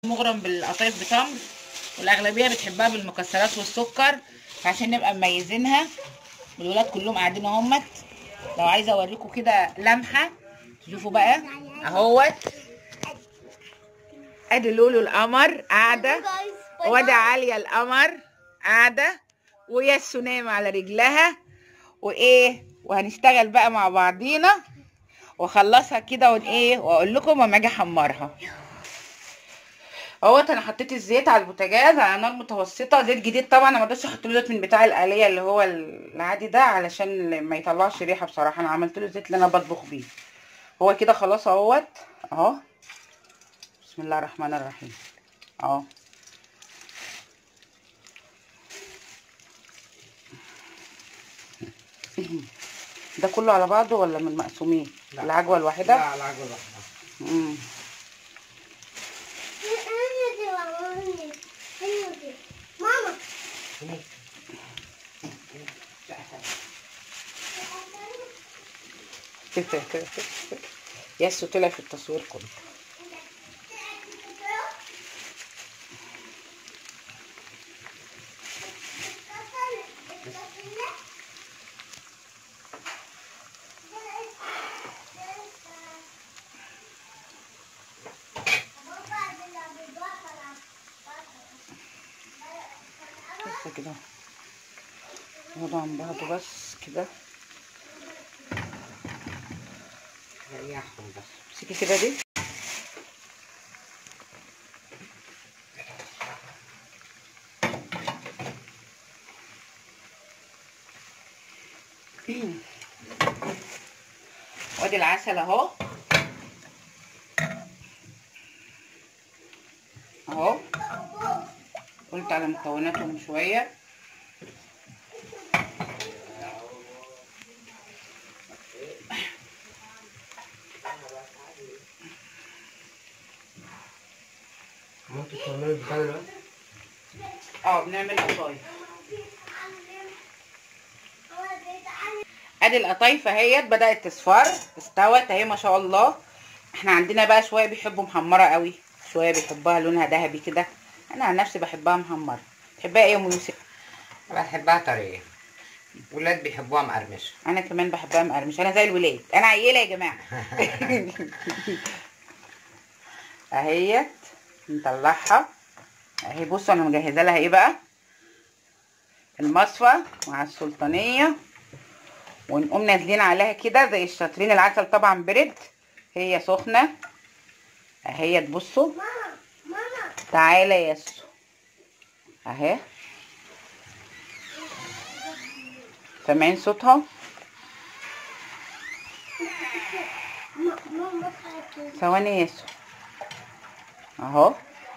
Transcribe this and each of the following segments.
مغرم بالقطايف بتمر والاغلبيه بتحبها بالمكسرات والسكر عشان نبقى مميزينها والولاد كلهم قاعدين اهمت لو عايزه اوريكم كده لمحه شوفوا بقى اهوت ادي لولو القمر قاعده وادي عاليه القمر قاعده وياسو نايمه على رجلها وايه وهنشتغل بقى مع بعضينا واخلصها كده وايه واقول لكم لما اجي احمرها اهوت انا حطيت الزيت على البوتاجاز على نار متوسطه زيت جديد طبعا انا ما رضيتش احط له زيت من بتاع الآلية اللي هو العادي ده علشان ما يطلعش ريحه بصراحه انا عملت له الزيت اللي انا بطبخ بيه هو كده خلاص اهوت اهو بسم الله الرحمن الرحيم اهو ده كله على بعضه ولا من مقسومين لا. العجوه الواحده لا العجوة الواحدة امم ماما ياسو طلع في التصوير كله بس كده وضع عن بعضه بس كده ريحهم بس امسكي كده دي وادي العسل اهو اهو قلت على مكوناته من شويه ممكن تعملوا البتاع دلوقتي اه بنعمل قطايف ادي القطايف اهيت بدات تصفر استوت اهي ما شاء الله احنا عندنا بقى شويه بيحبوا محمره قوي شويه بيحبوها لونها ذهبي كده انا عن نفسي بحبها محمره تحبها ايه يا ام يوسف أنا بحبها طرية ولاد بيحبوها مقرمشة انا كمان بحبها مقرمش انا زي الولاد انا عيله يا جماعه اهيت نطلعها اهي بصوا انا مجهزه لها ايه بقى المصفى مع السلطانيه ونقوم نازلين عليها كده زي الشاطرين العسل طبعا برد هي سخنه اهيت بصوا ماما تعالى يا ياسو اهي سامعين صوتها ماما ثواني يا ياسو اهو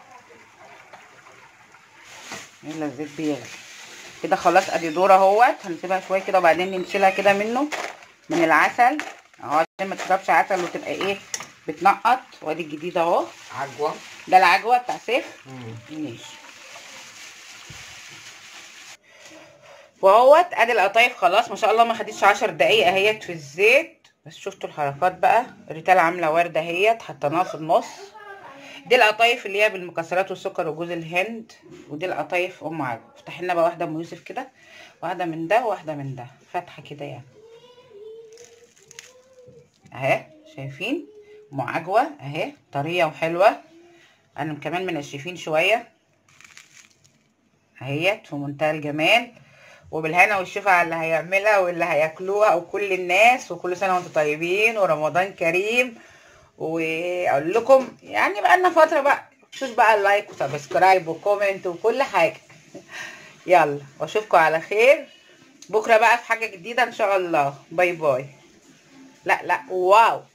يلا الزيت بيغلي كده خلاص ادي دور اهوت هنسيبها شويه كده وبعدين ننشلها كده منه من العسل اهو عشان ما تشربش عسل وتبقى ايه بتنقط وادي الجديد اهو عجوة ده العجوه بتاع سيف مم. ماشي واهوت ادي القطايف خلاص ما شاء الله ما خدتش عشر دقايق اهيت في الزيت بس شفتوا الحركات بقى ريتال عامله ورده اهيت حطيناها في النص دي القطايف اللي هي بالمكسرات والسكر وجوز الهند ودي القطايف ام عجوه افتحي لنا بقى واحده ام يوسف كده واحده من ده وواحده من ده فاتحه كده يعني اهي شايفين ام عجوه اهي طريه وحلوه انا كمان منشفين شويه اهيت في منتهى الجمال وبالهنا والشفا على اللي هيعملها واللي هياكلوها وكل الناس وكل سنه وانتم طيبين ورمضان كريم واقول لكم يعني بقى لنا فتره بقى شوف بقى اللايك وسبسكرايب وكومنت وكل حاجه يلا واشوفكم على خير بكره بقى في حاجه جديده ان شاء الله باي باي لا لا واو